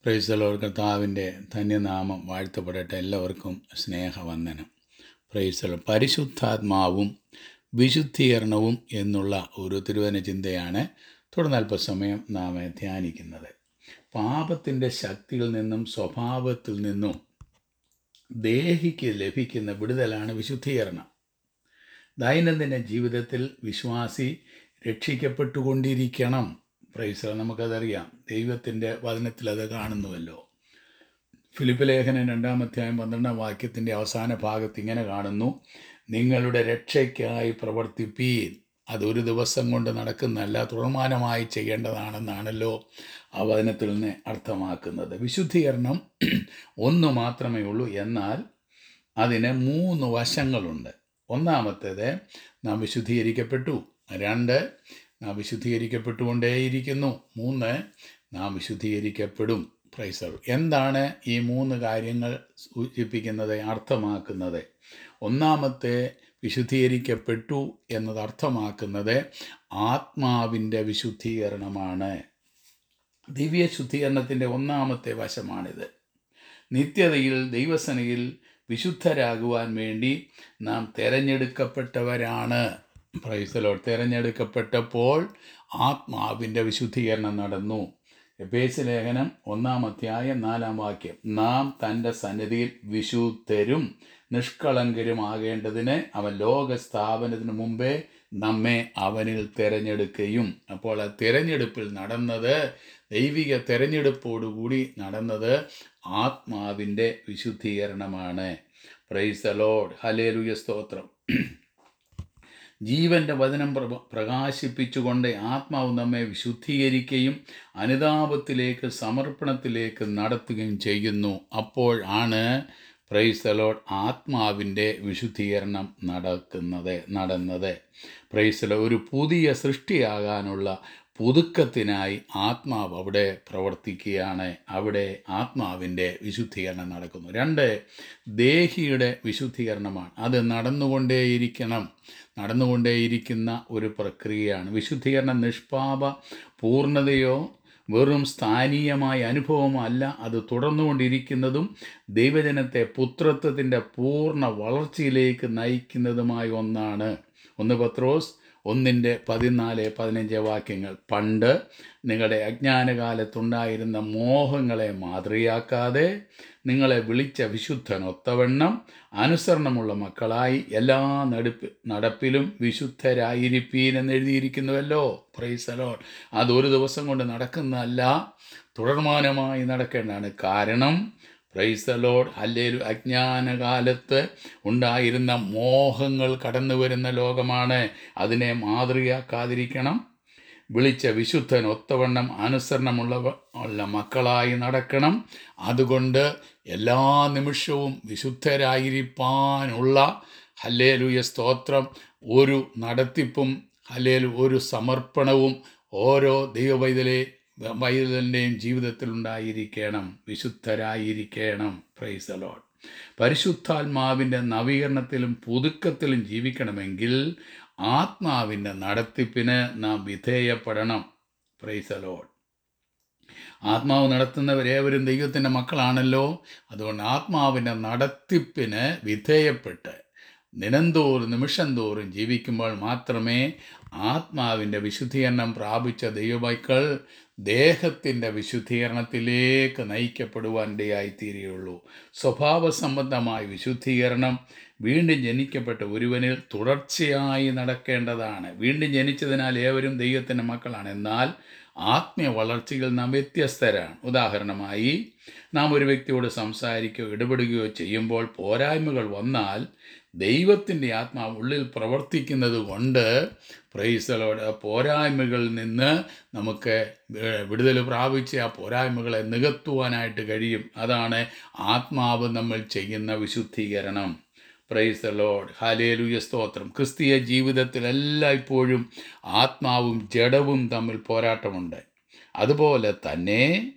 പ്രൈസലോർ കർത്താവിൻ്റെ ധന്യനാമം വാഴ്ത്തപ്പെടട്ടെ എല്ലാവർക്കും സ്നേഹവന്ദനം പ്രൈസലോ പരിശുദ്ധാത്മാവും വിശുദ്ധീകരണവും എന്നുള്ള ഒരു തിരുവന ചിന്തയാണ് തുടർന്ന് അല്പസമയം നാം ധ്യാനിക്കുന്നത് പാപത്തിൻ്റെ ശക്തിയിൽ നിന്നും സ്വഭാവത്തിൽ നിന്നും ദേഹിക്ക് ലഭിക്കുന്ന വിടുതലാണ് വിശുദ്ധീകരണം ദൈനംദിന ജീവിതത്തിൽ വിശ്വാസി രക്ഷിക്കപ്പെട്ടുകൊണ്ടിരിക്കണം പ്രൈസർ നമുക്കതറിയാം ദൈവത്തിൻ്റെ വചനത്തിൽ അത് കാണുന്നുവല്ലോ ഫിലിപ്പ് ലേഖനം രണ്ടാമധ്യായം പന്ത്രണ്ടാം വാക്യത്തിൻ്റെ അവസാന ഭാഗത്ത് ഇങ്ങനെ കാണുന്നു നിങ്ങളുടെ രക്ഷയ്ക്കായി പ്രവർത്തിപ്പീൻ അതൊരു ദിവസം കൊണ്ട് നടക്കുന്നതല്ല തുടർമാനമായി ചെയ്യേണ്ടതാണെന്നാണല്ലോ ആ വചനത്തിൽ നിന്ന് അർത്ഥമാക്കുന്നത് വിശുദ്ധീകരണം ഒന്ന് മാത്രമേ ഉള്ളൂ എന്നാൽ അതിന് മൂന്ന് വശങ്ങളുണ്ട് ഒന്നാമത്തേത് നാം വിശുദ്ധീകരിക്കപ്പെട്ടു രണ്ട് നാം വിശുദ്ധീകരിക്കപ്പെട്ടുകൊണ്ടേയിരിക്കുന്നു മൂന്ന് നാം വിശുദ്ധീകരിക്കപ്പെടും പ്രൈസർ എന്താണ് ഈ മൂന്ന് കാര്യങ്ങൾ സൂചിപ്പിക്കുന്നത് അർത്ഥമാക്കുന്നത് ഒന്നാമത്തെ വിശുദ്ധീകരിക്കപ്പെട്ടു എന്നത് അർത്ഥമാക്കുന്നത് ആത്മാവിൻ്റെ വിശുദ്ധീകരണമാണ് ദിവ്യ ശുദ്ധീകരണത്തിൻ്റെ ഒന്നാമത്തെ വശമാണിത് നിത്യതയിൽ ദൈവസനയിൽ വിശുദ്ധരാകുവാൻ വേണ്ടി നാം തിരഞ്ഞെടുക്കപ്പെട്ടവരാണ് പ്രൈസലോ തിരഞ്ഞെടുക്കപ്പെട്ടപ്പോൾ ആത്മാവിൻ്റെ വിശുദ്ധീകരണം നടന്നു എപേസ് ലേഖനം ഒന്നാം അധ്യായം നാലാം വാക്യം നാം തൻ്റെ സന്നിധിയിൽ വിശുദ്ധരും നിഷ്കളങ്കരുമാകേണ്ടതിന് അവൻ ലോക സ്ഥാപനത്തിന് മുമ്പേ നമ്മെ അവനിൽ തിരഞ്ഞെടുക്കുകയും അപ്പോൾ ആ തിരഞ്ഞെടുപ്പിൽ നടന്നത് ദൈവിക തിരഞ്ഞെടുപ്പോടുകൂടി നടന്നത് ആത്മാവിൻ്റെ വിശുദ്ധീകരണമാണ് പ്രൈസ് ലോഡ് ഹലേലുയ സ്തോത്രം ജീവന്റെ വചനം പ്ര- പ്രകാശിപ്പിച്ചുകൊണ്ട് ആത്മാവ് നമ്മെ വിശുദ്ധീകരിക്കുകയും അനുതാപത്തിലേക്ക് സമർപ്പണത്തിലേക്ക് നടത്തുകയും ചെയ്യുന്നു അപ്പോൾ ആണ് പ്രൈസ് ലോഡ് ആത്മാവിൻ്റെ വിശുദ്ധീകരണം നടക്കുന്നത് നടന്നത് പ്രൈസ് ഒരു പുതിയ സൃഷ്ടിയാകാനുള്ള പുതുക്കത്തിനായി ആത്മാവ് അവിടെ പ്രവർത്തിക്കുകയാണ് അവിടെ ആത്മാവിൻ്റെ വിശുദ്ധീകരണം നടക്കുന്നു രണ്ട് ദേഹിയുടെ വിശുദ്ധീകരണമാണ് അത് നടന്നുകൊണ്ടേയിരിക്കണം നടന്നുകൊണ്ടേയിരിക്കുന്ന ഒരു പ്രക്രിയയാണ് വിശുദ്ധീകരണം നിഷ്പാപ പൂർണ്ണതയോ വെറും സ്ഥാനീയമായ അനുഭവമോ അല്ല അത് തുടർന്നുകൊണ്ടിരിക്കുന്നതും ദൈവജനത്തെ പുത്രത്വത്തിൻ്റെ പൂർണ്ണ വളർച്ചയിലേക്ക് നയിക്കുന്നതുമായ ഒന്നാണ് ഒന്ന് പത്രോസ് ഒന്നിൻ്റെ പതിനാല് പതിനഞ്ച് വാക്യങ്ങൾ പണ്ട് നിങ്ങളുടെ അജ്ഞാനകാലത്തുണ്ടായിരുന്ന മോഹങ്ങളെ മാതൃയാക്കാതെ നിങ്ങളെ വിളിച്ച വിശുദ്ധൻ ഒത്തവണ്ണം അനുസരണമുള്ള മക്കളായി എല്ലാ നടുപ്പ് നടപ്പിലും വിശുദ്ധരായിരിപ്പീൻ എന്ന് എഴുതിയിരിക്കുന്നുവല്ലോ പ്രൈസലോൺ അതൊരു ദിവസം കൊണ്ട് നടക്കുന്നതല്ല തുടർമാനമായി നടക്കേണ്ടതാണ് കാരണം പ്രൈസലോഡ് അല്ലേലും അജ്ഞാനകാലത്ത് ഉണ്ടായിരുന്ന മോഹങ്ങൾ കടന്നു വരുന്ന ലോകമാണ് അതിനെ മാതൃകയാക്കാതിരിക്കണം വിളിച്ച വിശുദ്ധൻ ഒത്തവണ്ണം അനുസരണമുള്ള ഉള്ള മക്കളായി നടക്കണം അതുകൊണ്ട് എല്ലാ നിമിഷവും വിശുദ്ധരായിരിക്കാനുള്ള ഹല്ലേലുയ സ്തോത്രം ഒരു നടത്തിപ്പും ഹല്ലേലു ഒരു സമർപ്പണവും ഓരോ ദൈവവൈതലെ വൈതലിൻ്റെയും ജീവിതത്തിൽ ഉണ്ടായിരിക്കണം വിശുദ്ധരായിരിക്കണം പ്രൈസ് അലോഡ് പരിശുദ്ധാത്മാവിൻ്റെ നവീകരണത്തിലും പുതുക്കത്തിലും ജീവിക്കണമെങ്കിൽ ആത്മാവിൻ്റെ നടത്തിപ്പിന് നാം വിധേയപ്പെടണം പ്രൈസ് അലോഡ് ആത്മാവ് നടത്തുന്നവരേവരും ദൈവത്തിൻ്റെ മക്കളാണല്ലോ അതുകൊണ്ട് ആത്മാവിൻ്റെ നടത്തിപ്പിന് വിധേയപ്പെട്ട് ദിനംതോറും നിമിഷം തോറും ജീവിക്കുമ്പോൾ മാത്രമേ ആത്മാവിൻ്റെ വിശുദ്ധീകരണം പ്രാപിച്ച ദൈവമക്കൾ ദേഹത്തിൻ്റെ വിശുദ്ധീകരണത്തിലേക്ക് നയിക്കപ്പെടുവാൻ ഇടയായിത്തീരുകയുള്ളൂ സ്വഭാവ സംബന്ധമായ വിശുദ്ധീകരണം വീണ്ടും ജനിക്കപ്പെട്ട ഒരുവനിൽ തുടർച്ചയായി നടക്കേണ്ടതാണ് വീണ്ടും ജനിച്ചതിനാൽ ഏവരും ദൈവത്തിൻ്റെ മക്കളാണ് എന്നാൽ ആത്മീയ വളർച്ചയിൽ നാം വ്യത്യസ്തരാണ് ഉദാഹരണമായി നാം ഒരു വ്യക്തിയോട് സംസാരിക്കുകയോ ഇടപെടുകയോ ചെയ്യുമ്പോൾ പോരായ്മകൾ വന്നാൽ ദൈവത്തിൻ്റെ ആത്മാവ് ഉള്ളിൽ പ്രവർത്തിക്കുന്നത് കൊണ്ട് പ്രൈസലോട് പോരായ്മകളിൽ നിന്ന് നമുക്ക് വിടുതൽ പ്രാപിച്ച് ആ പോരായ്മകളെ നികത്തുവാനായിട്ട് കഴിയും അതാണ് ആത്മാവ് നമ്മൾ ചെയ്യുന്ന വിശുദ്ധീകരണം പ്രൈസ് ലോഡ് ഹാലേലുയ സ്തോത്രം ക്രിസ്തീയ ജീവിതത്തിൽ എല്ലായ്പ്പോഴും ആത്മാവും ജഡവും തമ്മിൽ പോരാട്ടമുണ്ട് അതുപോലെ തന്നെ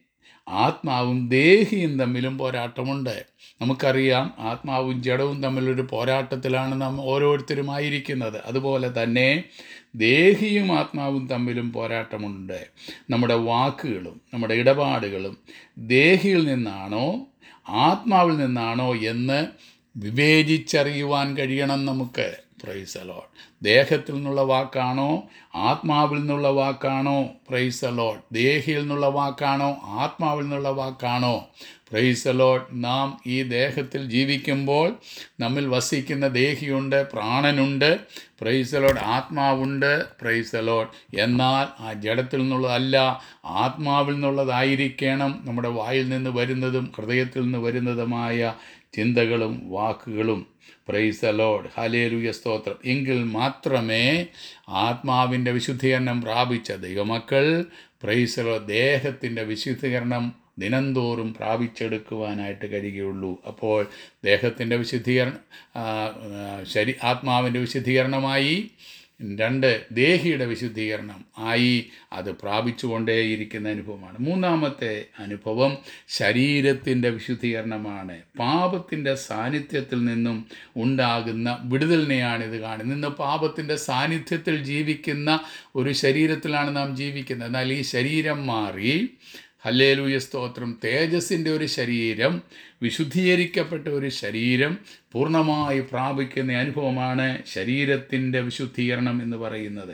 ആത്മാവും ദേഹിയും തമ്മിലും പോരാട്ടമുണ്ട് നമുക്കറിയാം ആത്മാവും ജഡവും തമ്മിലൊരു പോരാട്ടത്തിലാണ് നാം ഓരോരുത്തരുമായിരിക്കുന്നത് അതുപോലെ തന്നെ ദേഹിയും ആത്മാവും തമ്മിലും പോരാട്ടമുണ്ട് നമ്മുടെ വാക്കുകളും നമ്മുടെ ഇടപാടുകളും ദേഹിയിൽ നിന്നാണോ ആത്മാവിൽ നിന്നാണോ എന്ന് വിവേചിച്ചറിയുവാൻ കഴിയണം നമുക്ക് പ്രൈസ് അലോട്ട് ദേഹത്തിൽ നിന്നുള്ള വാക്കാണോ ആത്മാവിൽ നിന്നുള്ള വാക്കാണോ പ്രൈസ് അലോട്ട് ദേഹിയിൽ നിന്നുള്ള വാക്കാണോ ആത്മാവിൽ നിന്നുള്ള വാക്കാണോ പ്രൈസ് അലോട്ട് നാം ഈ ദേഹത്തിൽ ജീവിക്കുമ്പോൾ നമ്മിൽ വസിക്കുന്ന ദേഹിയുണ്ട് പ്രാണനുണ്ട് പ്രൈസ് അലോട്ട് ആത്മാവുണ്ട് പ്രൈസ് അലോട്ട് എന്നാൽ ആ ജഡത്തിൽ നിന്നുള്ളതല്ല ആത്മാവിൽ നിന്നുള്ളതായിരിക്കണം നമ്മുടെ വായിൽ നിന്ന് വരുന്നതും ഹൃദയത്തിൽ നിന്ന് വരുന്നതുമായ ചിന്തകളും വാക്കുകളും പ്രൈസ് അലോഡ് ഹലേലുയ സ്തോത്രം എങ്കിൽ മാത്രമേ ആത്മാവിൻ്റെ വിശുദ്ധീകരണം പ്രാപിച്ച ദൈവമക്കൾ പ്രൈസ് അലോ ദേഹത്തിൻ്റെ വിശുദ്ധീകരണം ദിനംതോറും പ്രാപിച്ചെടുക്കുവാനായിട്ട് കഴിയുകയുള്ളൂ അപ്പോൾ ദേഹത്തിൻ്റെ വിശുദ്ധീകരണം ആ, ആ, ശരി ആത്മാവിൻ്റെ വിശുദ്ധീകരണമായി രണ്ട് ദേഹിയുടെ വിശുദ്ധീകരണം ആയി അത് പ്രാപിച്ചുകൊണ്ടേയിരിക്കുന്ന അനുഭവമാണ് മൂന്നാമത്തെ അനുഭവം ശരീരത്തിൻ്റെ വിശുദ്ധീകരണമാണ് പാപത്തിൻ്റെ സാന്നിധ്യത്തിൽ നിന്നും ഉണ്ടാകുന്ന വിടുതലിനെയാണ് ഇത് കാണുന്നത് ഇന്ന് പാപത്തിൻ്റെ സാന്നിധ്യത്തിൽ ജീവിക്കുന്ന ഒരു ശരീരത്തിലാണ് നാം ജീവിക്കുന്നത് എന്നാൽ ഈ ശരീരം മാറി ഹല്ലേലൂയ സ്തോത്രം തേജസ്സിൻ്റെ ഒരു ശരീരം വിശുദ്ധീകരിക്കപ്പെട്ട ഒരു ശരീരം പൂർണ്ണമായി പ്രാപിക്കുന്ന അനുഭവമാണ് ശരീരത്തിൻ്റെ വിശുദ്ധീകരണം എന്ന് പറയുന്നത്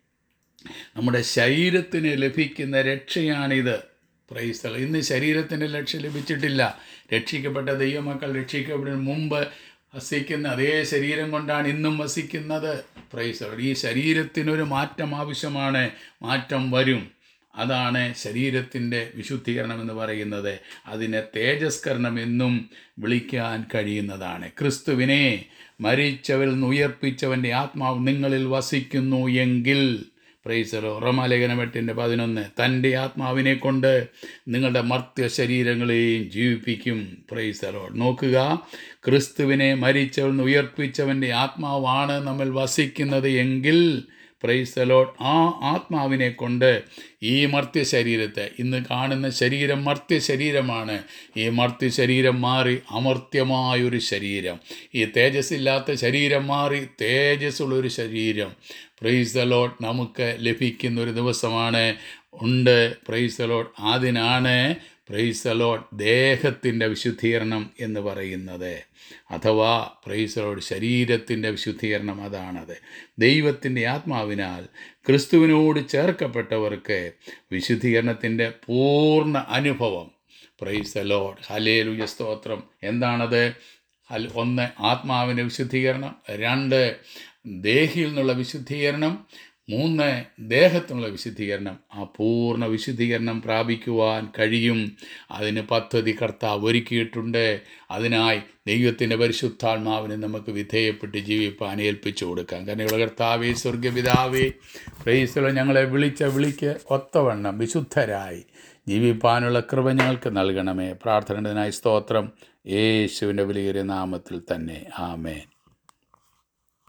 നമ്മുടെ ശരീരത്തിന് ലഭിക്കുന്ന രക്ഷയാണിത് പ്രൈസ്തൽ ഇന്ന് ശരീരത്തിൻ്റെ രക്ഷ ലഭിച്ചിട്ടില്ല രക്ഷിക്കപ്പെട്ട ദൈവമക്കൾ രക്ഷിക്കപ്പെടുന്നതിന് മുമ്പ് വസിക്കുന്ന അതേ ശരീരം കൊണ്ടാണ് ഇന്നും വസിക്കുന്നത് പ്രൈസ്തൽ ഈ ശരീരത്തിനൊരു മാറ്റം ആവശ്യമാണ് മാറ്റം വരും അതാണ് ശരീരത്തിൻ്റെ വിശുദ്ധീകരണം എന്ന് പറയുന്നത് അതിനെ തേജസ്കരണം എന്നും വിളിക്കാൻ കഴിയുന്നതാണ് ക്രിസ്തുവിനെ മരിച്ചവരിൽ നിന്ന് ഉയർപ്പിച്ചവൻ്റെ ആത്മാവ് നിങ്ങളിൽ വസിക്കുന്നു എങ്കിൽ പ്രൈസലോ റോമാലേഖനം എട്ടിൻ്റെ പതിനൊന്ന് തൻ്റെ ആത്മാവിനെ കൊണ്ട് നിങ്ങളുടെ മർത്യ ശരീരങ്ങളെയും ജീവിപ്പിക്കും പ്രൈസലോ നോക്കുക ക്രിസ്തുവിനെ മരിച്ചവൻ നിന്ന് ഉയർപ്പിച്ചവൻ്റെ ആത്മാവാണ് നമ്മൾ വസിക്കുന്നത് എങ്കിൽ പ്രൈസലോഡ് ആ ആത്മാവിനെ കൊണ്ട് ഈ മർത്യ ശരീരത്തെ ഇന്ന് കാണുന്ന ശരീരം മർത്യ ശരീരമാണ് ഈ മർത്യ ശരീരം മാറി അമർത്യമായൊരു ശരീരം ഈ തേജസ്സില്ലാത്ത ശരീരം മാറി തേജസ്സുള്ളൊരു ശരീരം പ്രൈസലോഡ് നമുക്ക് ലഭിക്കുന്ന ഒരു ദിവസമാണ് ഉണ്ട് പ്രൈസലോഡ് അതിനാണ് പ്രൈസലോഡ് ദേഹത്തിൻ്റെ വിശുദ്ധീകരണം എന്ന് പറയുന്നത് അഥവാ പ്രൈസലോഡ് ശരീരത്തിൻ്റെ വിശുദ്ധീകരണം അതാണത് ദൈവത്തിൻ്റെ ആത്മാവിനാൽ ക്രിസ്തുവിനോട് ചേർക്കപ്പെട്ടവർക്ക് വിശുദ്ധീകരണത്തിൻ്റെ പൂർണ്ണ അനുഭവം പ്രൈസലോഡ് ഹലേലുയ സ്തോത്രം എന്താണത് ഹൽ ഒന്ന് ആത്മാവിൻ്റെ വിശുദ്ധീകരണം രണ്ട് ദേഹിയിൽ നിന്നുള്ള വിശുദ്ധീകരണം മൂന്ന് ദേഹത്തിനുള്ള വിശുദ്ധീകരണം ആ പൂർണ്ണ വിശുദ്ധീകരണം പ്രാപിക്കുവാൻ കഴിയും അതിന് പദ്ധതി കർത്താവ് ഒരുക്കിയിട്ടുണ്ട് അതിനായി ദൈവത്തിൻ്റെ പരിശുദ്ധാത്മാവിനെ നമുക്ക് വിധേയപ്പെട്ട് ജീവിപ്പാൻ ഏൽപ്പിച്ചു കൊടുക്കാം കാരണം ഇവിടെ കർത്താവേ സ്വർഗപിതാവേ പ്രൈസലോ ഞങ്ങളെ വിളിച്ച വിളിക്ക് ഒത്തവണ്ണം വിശുദ്ധരായി ജീവിപ്പാനുള്ള കൃപ ഞങ്ങൾക്ക് നൽകണമേ പ്രാർത്ഥനയുടെ സ്തോത്രം യേശുവിൻ്റെ വിലയേറിയ നാമത്തിൽ തന്നെ ആമേൻ